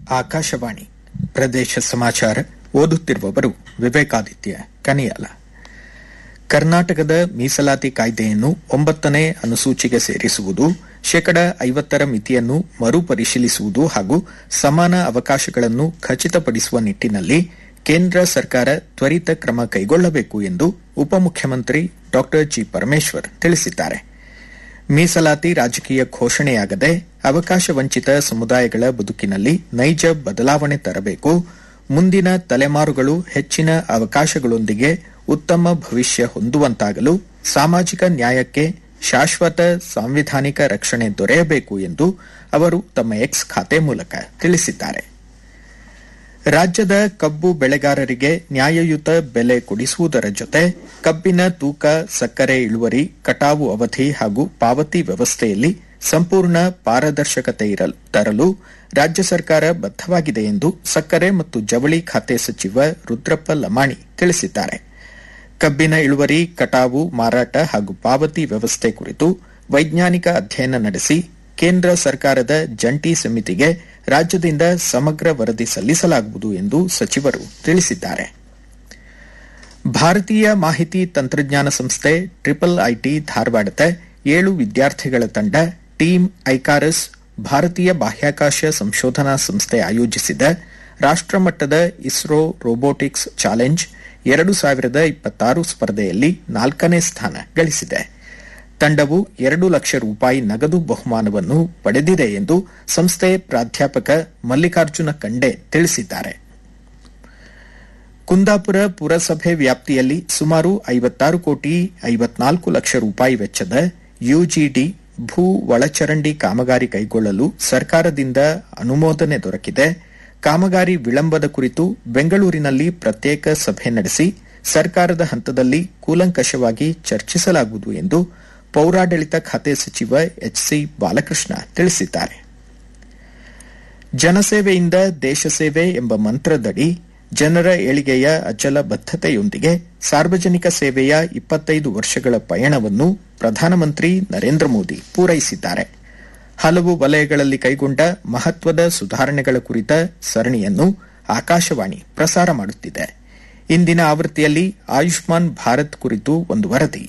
ಆಕಾಶವಾಣಿ ಪ್ರದೇಶ ಸಮಾಚಾರ ಓದುತ್ತಿರುವವರು ವಿವೇಕಾದಿತ್ಯ ಕನಿಯಾಲ ಕರ್ನಾಟಕದ ಮೀಸಲಾತಿ ಕಾಯ್ದೆಯನ್ನು ಒಂಬತ್ತನೇ ಅನುಸೂಚಿಗೆ ಸೇರಿಸುವುದು ಶೇಕಡ ಐವತ್ತರ ಮಿತಿಯನ್ನು ಮರುಪರಿಶೀಲಿಸುವುದು ಹಾಗೂ ಸಮಾನ ಅವಕಾಶಗಳನ್ನು ಖಚಿತಪಡಿಸುವ ನಿಟ್ಟಿನಲ್ಲಿ ಕೇಂದ್ರ ಸರ್ಕಾರ ತ್ವರಿತ ಕ್ರಮ ಕೈಗೊಳ್ಳಬೇಕು ಎಂದು ಉಪಮುಖ್ಯಮಂತ್ರಿ ಡಾ ಜಿ ಪರಮೇಶ್ವರ್ ತಿಳಿಸಿದ್ದಾರೆ ಮೀಸಲಾತಿ ರಾಜಕೀಯ ಘೋಷಣೆಯಾಗದೆ ಅವಕಾಶ ವಂಚಿತ ಸಮುದಾಯಗಳ ಬದುಕಿನಲ್ಲಿ ನೈಜ ಬದಲಾವಣೆ ತರಬೇಕು ಮುಂದಿನ ತಲೆಮಾರುಗಳು ಹೆಚ್ಚಿನ ಅವಕಾಶಗಳೊಂದಿಗೆ ಉತ್ತಮ ಭವಿಷ್ಯ ಹೊಂದುವಂತಾಗಲು ಸಾಮಾಜಿಕ ನ್ಯಾಯಕ್ಕೆ ಶಾಶ್ವತ ಸಾಂವಿಧಾನಿಕ ರಕ್ಷಣೆ ದೊರೆಯಬೇಕು ಎಂದು ಅವರು ತಮ್ಮ ಎಕ್ಸ್ ಖಾತೆ ಮೂಲಕ ತಿಳಿಸಿದ್ದಾರೆ ರಾಜ್ಯದ ಕಬ್ಬು ಬೆಳೆಗಾರರಿಗೆ ನ್ಯಾಯಯುತ ಬೆಲೆ ಕೊಡಿಸುವುದರ ಜೊತೆ ಕಬ್ಬಿನ ತೂಕ ಸಕ್ಕರೆ ಇಳುವರಿ ಕಟಾವು ಅವಧಿ ಹಾಗೂ ಪಾವತಿ ವ್ಯವಸ್ಥೆಯಲ್ಲಿ ಸಂಪೂರ್ಣ ಪಾರದರ್ಶಕತೆ ತರಲು ರಾಜ್ಯ ಸರ್ಕಾರ ಬದ್ದವಾಗಿದೆ ಎಂದು ಸಕ್ಕರೆ ಮತ್ತು ಜವಳಿ ಖಾತೆ ಸಚಿವ ರುದ್ರಪ್ಪ ಲಮಾಣಿ ತಿಳಿಸಿದ್ದಾರೆ ಕಬ್ಬಿನ ಇಳುವರಿ ಕಟಾವು ಮಾರಾಟ ಹಾಗೂ ಪಾವತಿ ವ್ಯವಸ್ಥೆ ಕುರಿತು ವೈಜ್ಞಾನಿಕ ಅಧ್ಯಯನ ನಡೆಸಿ ಕೇಂದ್ರ ಸರ್ಕಾರದ ಜಂಟಿ ಸಮಿತಿಗೆ ರಾಜ್ಯದಿಂದ ಸಮಗ್ರ ವರದಿ ಸಲ್ಲಿಸಲಾಗುವುದು ಎಂದು ಸಚಿವರು ತಿಳಿಸಿದ್ದಾರೆ ಭಾರತೀಯ ಮಾಹಿತಿ ತಂತ್ರಜ್ಞಾನ ಸಂಸ್ಥೆ ಟ್ರಿಪಲ್ ಐಟಿ ಧಾರವಾಡದ ಏಳು ವಿದ್ಯಾರ್ಥಿಗಳ ತಂಡ ಟೀಮ್ ಐಕಾರಸ್ ಭಾರತೀಯ ಬಾಹ್ಯಾಕಾಶ ಸಂಶೋಧನಾ ಸಂಸ್ಥೆ ಆಯೋಜಿಸಿದ ರಾಷ್ಟಮಟ್ಟದ ಇಸ್ರೋ ರೋಬೋಟಿಕ್ಸ್ ಚಾಲೆಂಜ್ ಎರಡು ಸಾವಿರದ ಇಪ್ಪತ್ತಾರು ಸ್ಪರ್ಧೆಯಲ್ಲಿ ನಾಲ್ಕನೇ ಸ್ಥಾನ ಗಳಿಸಿದೆ ತಂಡವು ಎರಡು ಲಕ್ಷ ರೂಪಾಯಿ ನಗದು ಬಹುಮಾನವನ್ನು ಪಡೆದಿದೆ ಎಂದು ಸಂಸ್ಥೆ ಪ್ರಾಧ್ಯಾಪಕ ಮಲ್ಲಿಕಾರ್ಜುನ ಕಂಡೆ ತಿಳಿಸಿದ್ದಾರೆ ಕುಂದಾಪುರ ಪುರಸಭೆ ವ್ಯಾಪ್ತಿಯಲ್ಲಿ ಸುಮಾರು ಐವತ್ತಾರು ಕೋಟಿ ಐವತ್ನಾಲ್ಕು ಲಕ್ಷ ರೂಪಾಯಿ ವೆಚ್ಚದ ಯುಜಿಡಿ ಭೂ ಒಳಚರಂಡಿ ಕಾಮಗಾರಿ ಕೈಗೊಳ್ಳಲು ಸರ್ಕಾರದಿಂದ ಅನುಮೋದನೆ ದೊರಕಿದೆ ಕಾಮಗಾರಿ ವಿಳಂಬದ ಕುರಿತು ಬೆಂಗಳೂರಿನಲ್ಲಿ ಪ್ರತ್ಯೇಕ ಸಭೆ ನಡೆಸಿ ಸರ್ಕಾರದ ಹಂತದಲ್ಲಿ ಕೂಲಂಕಷವಾಗಿ ಚರ್ಚಿಸಲಾಗುವುದು ಎಂದು ಪೌರಾಡಳಿತ ಖಾತೆ ಸಚಿವ ಎಚ್ಸಿ ಬಾಲಕೃಷ್ಣ ತಿಳಿಸಿದ್ದಾರೆ ಜನಸೇವೆಯಿಂದ ದೇಶ ಸೇವೆ ಎಂಬ ಮಂತ್ರದಡಿ ಜನರ ಏಳಿಗೆಯ ಅಚಲ ಬದ್ದತೆಯೊಂದಿಗೆ ಸಾರ್ವಜನಿಕ ಸೇವೆಯ ಇಪ್ಪತ್ತೈದು ವರ್ಷಗಳ ಪಯಣವನ್ನು ಪ್ರಧಾನಮಂತ್ರಿ ನರೇಂದ್ರ ಮೋದಿ ಪೂರೈಸಿದ್ದಾರೆ ಹಲವು ವಲಯಗಳಲ್ಲಿ ಕೈಗೊಂಡ ಮಹತ್ವದ ಸುಧಾರಣೆಗಳ ಕುರಿತ ಸರಣಿಯನ್ನು ಆಕಾಶವಾಣಿ ಪ್ರಸಾರ ಮಾಡುತ್ತಿದೆ ಇಂದಿನ ಆವೃತ್ತಿಯಲ್ಲಿ ಆಯುಷ್ಮಾನ್ ಭಾರತ್ ಕುರಿತು ಒಂದು ವರದಿ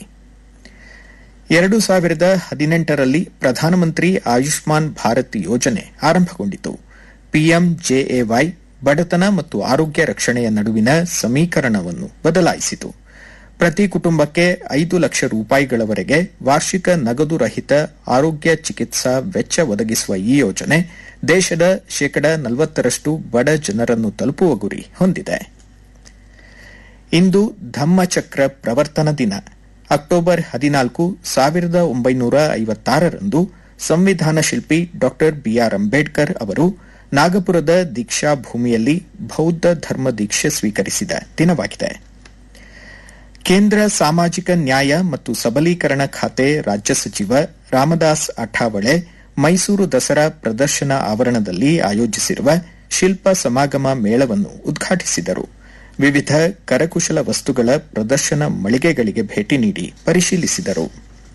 ಎರಡು ಸಾವಿರದ ಹದಿನೆಂಟರಲ್ಲಿ ಪ್ರಧಾನಮಂತ್ರಿ ಆಯುಷ್ಮಾನ್ ಭಾರತ್ ಯೋಜನೆ ಆರಂಭಗೊಂಡಿತು ಪಿಎಂಜೆಎವೈ ಬಡತನ ಮತ್ತು ಆರೋಗ್ಯ ರಕ್ಷಣೆಯ ನಡುವಿನ ಸಮೀಕರಣವನ್ನು ಬದಲಾಯಿಸಿತು ಪ್ರತಿ ಕುಟುಂಬಕ್ಕೆ ಐದು ಲಕ್ಷ ರೂಪಾಯಿಗಳವರೆಗೆ ವಾರ್ಷಿಕ ನಗದು ರಹಿತ ಆರೋಗ್ಯ ಚಿಕಿತ್ಸಾ ವೆಚ್ಚ ಒದಗಿಸುವ ಈ ಯೋಜನೆ ದೇಶದ ಶೇಕಡ ನಲವತ್ತರಷ್ಟು ಬಡ ಜನರನ್ನು ತಲುಪುವ ಗುರಿ ಹೊಂದಿದೆ ಇಂದು ಧಮ್ಮಚಕ್ರ ಪ್ರವರ್ತನ ದಿನ ಅಕ್ಟೋಬರ್ ಹದಿನಾಲ್ಕು ಸಾವಿರದ ಒಂಬೈನೂರ ಐವತ್ತಾರರಂದು ಸಂವಿಧಾನ ಶಿಲ್ಪಿ ಡಾ ಬಿಆರ್ ಅಂಬೇಡ್ಕರ್ ಅವರು ನಾಗಪುರದ ದೀಕ್ಷಾ ಭೂಮಿಯಲ್ಲಿ ಬೌದ್ಧ ಧರ್ಮ ದೀಕ್ಷೆ ಸ್ವೀಕರಿಸಿದ ದಿನವಾಗಿದೆ ಕೇಂದ್ರ ಸಾಮಾಜಿಕ ನ್ಯಾಯ ಮತ್ತು ಸಬಲೀಕರಣ ಖಾತೆ ರಾಜ್ಯ ಸಚಿವ ರಾಮದಾಸ್ ಅಠಾವಳೆ ಮೈಸೂರು ದಸರಾ ಪ್ರದರ್ಶನ ಆವರಣದಲ್ಲಿ ಆಯೋಜಿಸಿರುವ ಶಿಲ್ಪ ಸಮಾಗಮ ಮೇಳವನ್ನು ಉದ್ಘಾಟಿಸಿದರು ವಿವಿಧ ಕರಕುಶಲ ವಸ್ತುಗಳ ಪ್ರದರ್ಶನ ಮಳಿಗೆಗಳಿಗೆ ಭೇಟಿ ನೀಡಿ ಪರಿಶೀಲಿಸಿದರು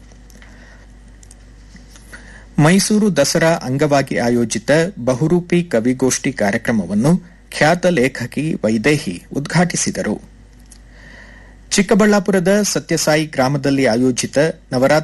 ಮೈಸೂರು ದಸರಾ ಅಂಗವಾಗಿ ಆಯೋಜಿತ ಬಹುರೂಪಿ ಕವಿಗೋಷ್ಠಿ ಕಾರ್ಯಕ್ರಮವನ್ನು ಖ್ಯಾತ ಲೇಖಕಿ ವೈದೇಹಿ ಉದ್ಘಾಟಿಸಿದರು ಚಿಕ್ಕಬಳ್ಳಾಪುರದ ಸತ್ಯಸಾಯಿ ಗ್ರಾಮದಲ್ಲಿ ಆಯೋಜಿತ ನವರಾತ್ರಿ